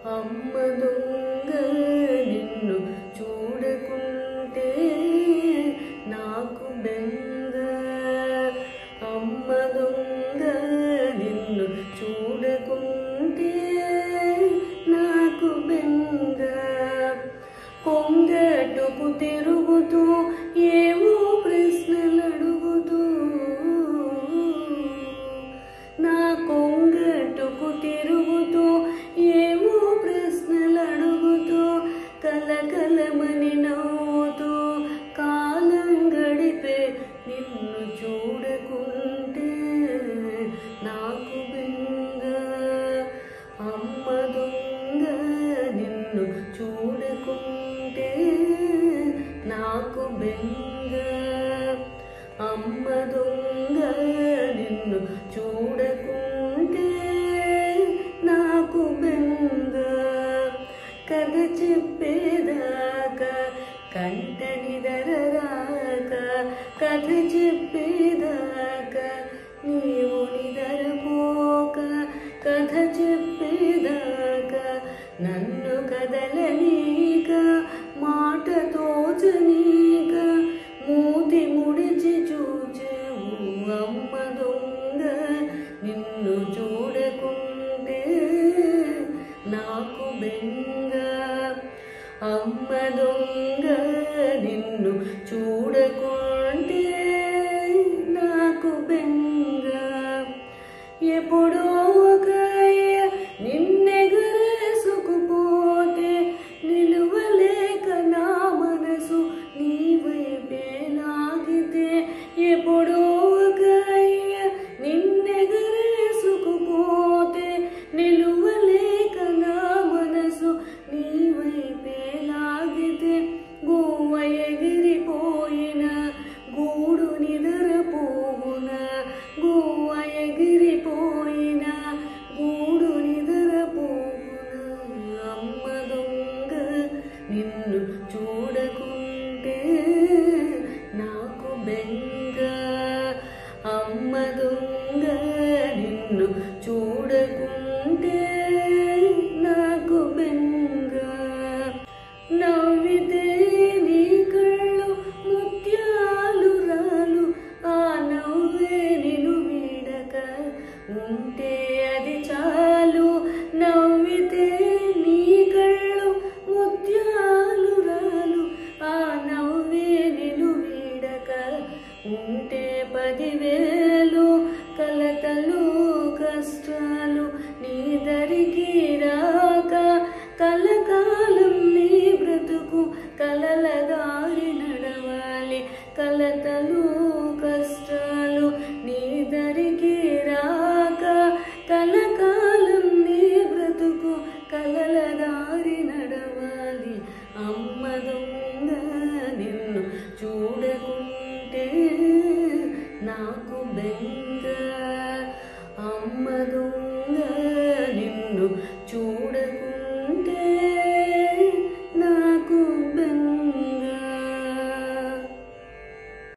అమ్మ దొంగ నిన్ను చూడకుంటే నాకు బెంగ అమ్మ దొంగ నిన్ను చూడకుంటే నాకు బెంగ కొంగటుకు తిరుగుతూ ఏవో ప్రశ్నలు అడుగుతూ నా కొంగటుకు తిరుగుతూ ఏవో ప్రశ్నలు అడుగుతూ కలకలమని నవ్వుతూ కాలం గడిపే నిన్ను చూడకుంటే నాకు బెంగ అమ్మ దొంగ నిన్ను చూడకుంటే నాకు బెంగ అమ్మ దొంగ నిన్ను చూడకుంటే నాకు బెంగ కథ చెప్పేదాకా కంట నిదరరాక కథ చెప్పేదాకా నీవు నిదరపోక కథ చెప్పేదాకా నన్ను కదలనీక మాట తోచనీక మూతి ముడిచి చూచెవు అమ్మ దొంగ నిన్ను చూడకుంటే నాకు బెంగ అమ్మ దొంగ నిన్ను చూడకుంటే నాకు బెంగ ఎప్పుడో ఒక నిన్నెగరేసుకుపోతే నిలువలేక నా మనసు నీ వైపే లాగితే ఎప్పుడో ఒక నిన్నెగరేసుకుపోతే నిలువలేక నా మనసు నీ వైపే లాగితే గువ్వ ఎగిరిపోయిన గూడు నిద్రపోవున గువ్వ ఎగిరిపోయిన గూడు నిద్రపోవున అమ్మ దొంగ నిన్ను చూడకుంటే నాకు బెంగ అమ్మ దొంగ నిన్ను చూడకుంటే నాకు బెంగ నవ్వితే నీ కళ్ళు ముత్యాలు రాలు ఆ నవ్వే నిన్ను వీడక ఉంటే అది చాలు నవ్వితే నీ కళ్ళు ముత్యాలు రాలు ఆ నవ్వే నిన్ను వీడక ఉంటే పదివేలు కలతలు కష్టాలు నీ దరికి రాక కలకాలం నీ బ్రతుకు కలల దారి నడవాలి కలతలు కష్టాలు నీ దరికి రాక కలకాలం నీ బ్రతుకు కలల దారి నడవాలి అమ్మ దొంగ నిన్ను చూడకుంటే నాకు బెంగ అమ్మ దొంగ